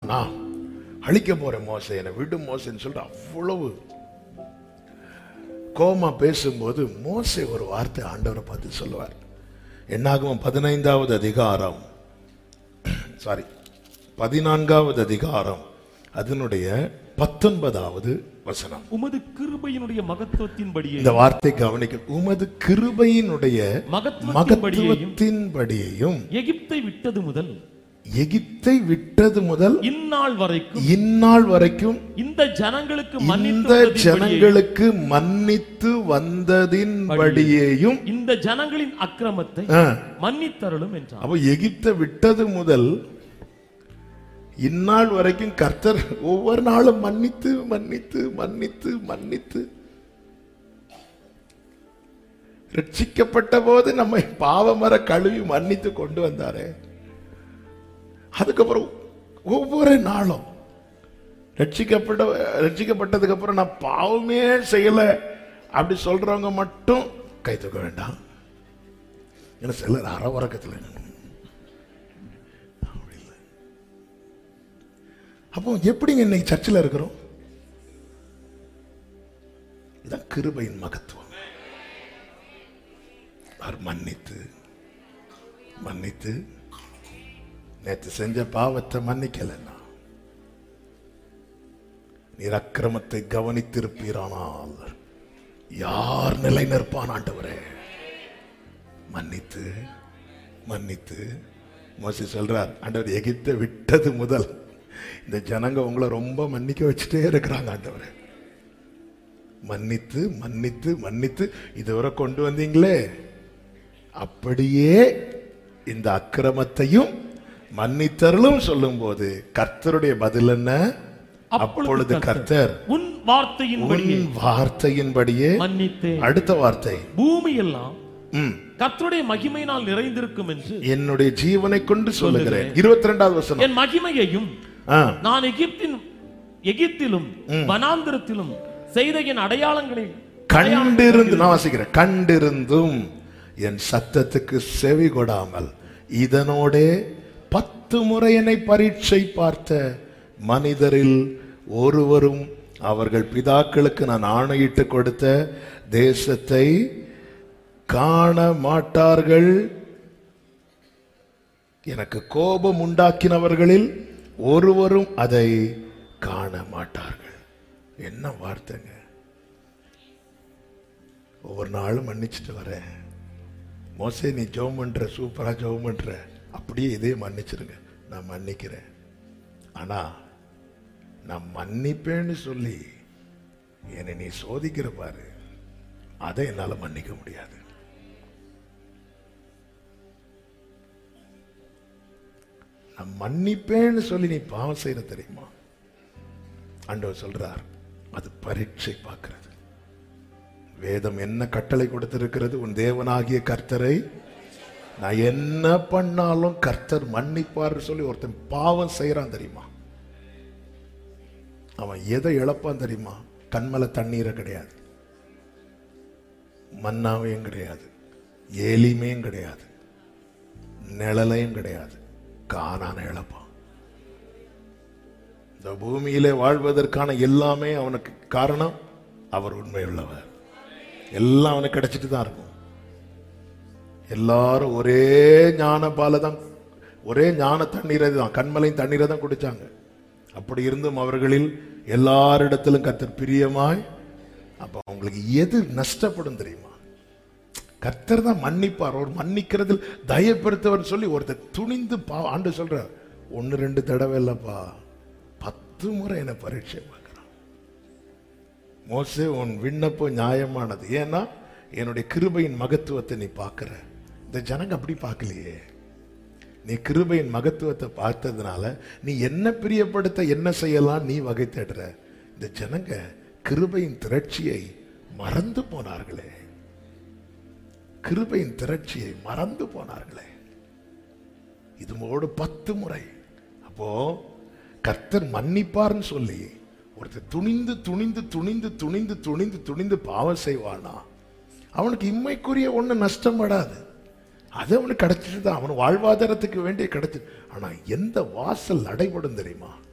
நான் அழிக்க போறேன் மோசை என்னை விடு மோசைன்னு சொல்லிட்டு அவ்வளவு கோமா பேசும்போது மோசே ஒரு வார்த்தை ஆண்டவரை பார்த்து சொல்லுவார் என்னாகும் பதினைந்தாவது அதிகாரம் சாரி பதினான்காவது அதிகாரம் அதனுடைய பத்தொன்பதாவது வசனம் உமது கிருபையினுடைய மகத்துவத்தின்படியே இந்த வார்த்தை கவனிக்க உமது கிருபையினுடைய மகத்துவத்தின்படியேயும் மகத்துவத்தின்படியையும் எகிப்தை விட்டது முதல் எகிப்தை விட்டது முதல் இந்நாள் வரைக்கும் இந்நாள் வரைக்கும் இந்த ஜனங்களுக்கு இந்த மன்னித்து ஜனங்களுக்கு மன்னித்து வந்ததின்படியேயும் இந்த ஜனங்களின் அக்கிரமத்தை ஆ, மன்னித்தருளும் என்றார் அப்போ எகிப்தை விட்டது முதல் இந்நாள் வரைக்கும் கர்த்தர் ஒவ்வொரு நாளும் மன்னித்து மன்னித்து மன்னித்து மன்னித்து ரட்சிக்கப்பட்ட போது நம்மை பாவமர கழுவி மன்னித்து கொண்டு வந்தாரே அதுக்கப்புறம் ஒவ்வொரு நாளும் ரட்சிக்கப்பட்ட ரட்சிக்கப்பட்டதுக்கு அப்புறம் நான் பாவமே செய்யல அப்படி சொல்றவங்க மட்டும் கை தூக்க வேண்டாம் ஏன்னா சிலர் அற உறக்கத்தில் அப்போ எப்படிங்க இன்னைக்கு சர்ச்சில் இருக்கிறோம் இதான் கிருபையின் மகத்துவம் அவர் மன்னித்து மன்னித்து நேற்று செஞ்ச பாவத்தை மன்னிக்கலன்னா நீர் அக்கிரமத்தை கவனித்திருப்பீரானால் யார் நிலை நிற்பான் ஆண்டவரே மன்னித்து மன்னித்து மோசி சொல்றார் ஆண்டவர் எகிப்தை விட்டது முதல் இந்த ஜனங்க உங்களை ரொம்ப மன்னிக்க வச்சுட்டே இருக்கிறாங்க ஆண்டவரே மன்னித்து மன்னித்து மன்னித்து இதுவரை கொண்டு வந்தீங்களே அப்படியே இந்த அக்கிரமத்தையும் மன்னித்தருளும் சொல்லும்போது கர்த்தருடைய பதில் என்ன அப்பொழுது கர்த்தர் உன் வார்த்தையின்படியே உன் வார்த்தையின்படியே மன்னித்தேன் அடுத்த வார்த்தை பூமி எல்லாம் ம், கர்த்தருடைய மகிமையினால் நிறைந்திருக்கும் என்று என்னுடைய ஜீவனை கொண்டு சொல்லுகிறேன் இருபத்தி ரெண்டாவது வசனம் என் மகிமையையும் ஆ, நான் எகிப்தின் எகிப்திலும் வனாந்திரத்திலும் செய்த என் அடையாளங்களை கண்டிருந்து நான் வாசிக்கிறேன் கண்டிருந்தும் என் சத்தத்துக்கு செவி கொடாமல் இதனோடே பத்து முறை என்னை பரீட்சை பார்த்த மனிதரில் ஒருவரும் அவர்கள் பிதாக்களுக்கு நான் ஆணையிட்டு கொடுத்த தேசத்தை காண மாட்டார்கள் எனக்கு கோபம் உண்டாக்கினவர்களில் ஒருவரும் அதை காண மாட்டார்கள் என்ன வார்த்தைங்க ஒவ்வொரு நாளும் மன்னிச்சுட்டு வரேன் மோசே நீ ஜெபம் பண்ற சூப்பரா ஜெபம் பண்ற அப்படியே இதே மன்னிச்சிருங்க நான் மன்னிக்கிறேன் ஆனா நான் மன்னிப்பேன்னு சொல்லி என்னை நீ சோதிக்கிற பாரு அதை என்னால மன்னிக்க முடியாது நான் மன்னிப்பேன்னு சொல்லி நீ பாவம் செய்யற தெரியுமா ஆண்டவர் சொல்றார் அது பரீட்சை பார்க்கிறது வேதம் என்ன கட்டளை கொடுத்திருக்கிறது உன் தேவனாகிய கர்த்தரை நான் என்ன பண்ணாலும் கர்த்தர் மன்னிப்பார் சொல்லி ஒருத்தன் பாவம் செய்யறான் தெரியுமா அவன் எதை இழப்பான் தெரியுமா கண்மல தண்ணீரை கிடையாது மன்னாவையும் கிடையாது ஏலிமையும் கிடையாது நிழலையும் கிடையாது காணான இழப்பான் இந்த பூமியிலே வாழ்வதற்கான எல்லாமே அவனுக்கு காரணம் அவர் உண்மையுள்ளவர் எல்லாம் அவனுக்கு கிடைச்சிட்டு தான் இருக்கும் எல்லாரும் ஒரே ஞான பாலை தான் ஒரே ஞான தண்ணீரை தான் கண்மலையும் தண்ணீரை தான் குடிச்சாங்க அப்படி இருந்தும் அவர்களில் எல்லாரிடத்திலும் கர்த்தர் பிரியமாய் அப்ப அவங்களுக்கு எது நஷ்டப்படும் தெரியுமா கர்த்தர் தான் மன்னிப்பார் அவர் மன்னிக்கிறதில் தயப்படுத்தவர் சொல்லி ஒருத்தர் துணிந்து பா ஆண்டு சொல்றார் ஒன்னு ரெண்டு தடவை இல்லப்பா பத்து முறை என்ன பரீட்சை பார்க்கிறான் மோசே உன் விண்ணப்பம் நியாயமானது ஏன்னா என்னுடைய கிருபையின் மகத்துவத்தை நீ பார்க்கிற இந்த ஜனங்க அப்படி பார்க்கலையே நீ கிருபையின் மகத்துவத்தை பார்த்ததுனால நீ என்ன பிரியப்படுத்த என்ன செய்யலாம் நீ வகை தேடுற இந்த ஜனங்க கிருபையின் திரட்சியை மறந்து போனார்களே கிருபையின் திரட்சியை மறந்து போனார்களே இதுமோடு பத்து முறை அப்போ கர்த்தர் மன்னிப்பார்னு சொல்லி ஒருத்தர் துணிந்து துணிந்து துணிந்து துணிந்து துணிந்து துணிந்து பாவம் செய்வானா அவனுக்கு இம்மைக்குரிய ஒண்ணு நஷ்டப்படாது அது அவனுக்கு கிடைச்சிட்டு தான் அவன் வாழ்வாதாரத்துக்கு வேண்டிய கிடைச்சு ஆனா எந்த வாசல் நடைபடும் தெரியுமா